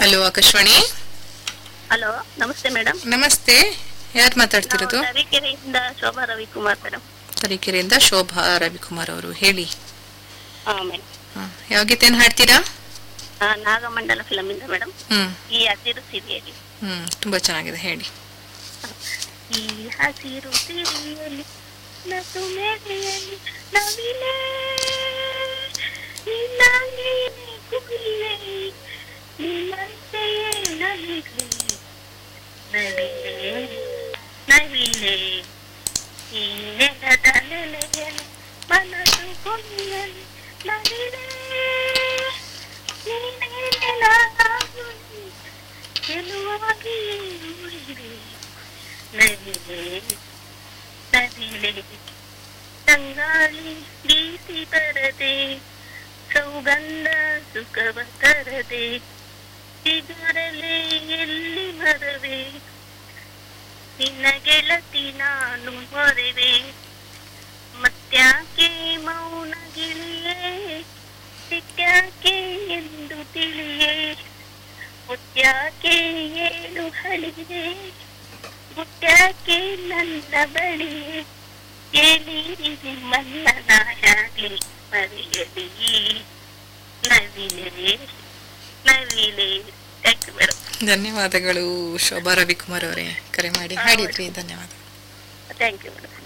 hello Akashvani hello ನಮಸ್ತೆ madam ನಮಸ್ತೆ ಯಾರು ಮಾತಾಡ್ತಿರೋದು ತರೀಕೆರೆಯಿಂದ ಶೋಭಾ ರವಿಕುಮಾರ್ ಮೇಡಮ್ ತರೀಕೆರೆಯಿಂದ ಶೋಭಾ ರವಿಕುಮಾರ್ ಅವರು ಹೇಳಿ ಹಾ ಮೇಡಮ್ ಹ, ಯಾವ ಗೀತೆಯನ್ನು ಹಾಡ್ತೀರಾ ನಾಗಮಂಡಲ ಫಿಲಮ್ ಇಂದ ಮೇಡಮ್ ಹ್ಮ್ ಈ ಹಸಿರು ಸಿರಿಯಲಿ ಹ್ಮ್ ತುಂಬಾ ಚೆನ್ನಾಗಿದೆ ಹೇಳಿ ಈ ಹಸಿರು ಸಿರಿಯಲಿ ನಸು ಮೇಲೆಯಲಿ ನವಿಲೆ ನಿನ್ನಾಗಿ ಕುಯಿಲೆ ನಿನ್ನಂತೆಯೇ ನವಿಲೆ ನವಿಲೆ ನವಿಲೆ ಈ ನೆಲದ ನೆಲೆಯಲಿ ಮನಸ್ಸು ಕೊಯ್ಯಲಿ ನವಿಲೆ ನೀನೇ ನೆಲದಾಗುಲಿ ಗೆಲುವಾಗಿ ಉಳಿದೆ ನವಿಲೆ ನವಿಲೆ ತಂಗಾಳಿ ಗೀತಿ ಬರದೆ ಸೌಗಂಧ ಸುಖವ ತರದೆ ಸಿಗರಲೆ ಎಲ್ಲಿ ಮರವೆ ನಿನ್ನ ಗೆಳತಿ ನಾನು ಮೊರೆವೆ ಮತ್ಯಾಕೆ ಮೌನ ಗಿಳಿಯೇ ಸಿಟ್ಯಾಕೆ ಎಂದು ತಿಳಿಯೇ ಮುತ್ಯಾಕೆ ಏಳು ಹಳಿಗೆ ಮುತ್ಯಾಕೆ ನನ್ನ ಬಳಿ ಎಲಿ ಮನ್ನನಾಯಾಗಿ ಮರೆಯಲಿ ನವಿಲೆ ನವಿಲೆ ಥ್ಯಾಂಕ್ ಯು ಮೇಡಮ್ ಧನ್ಯವಾದಗಳು ಶೋಭಾ ರವಿಕುಮಾರ್ ಅವರೇ ಕರೆ ಮಾಡಿ ಹಾಡಿದ್ರಿ ಧನ್ಯವಾದ ಥ್ಯಾಂಕ್ ಯು ಮೇಡಮ್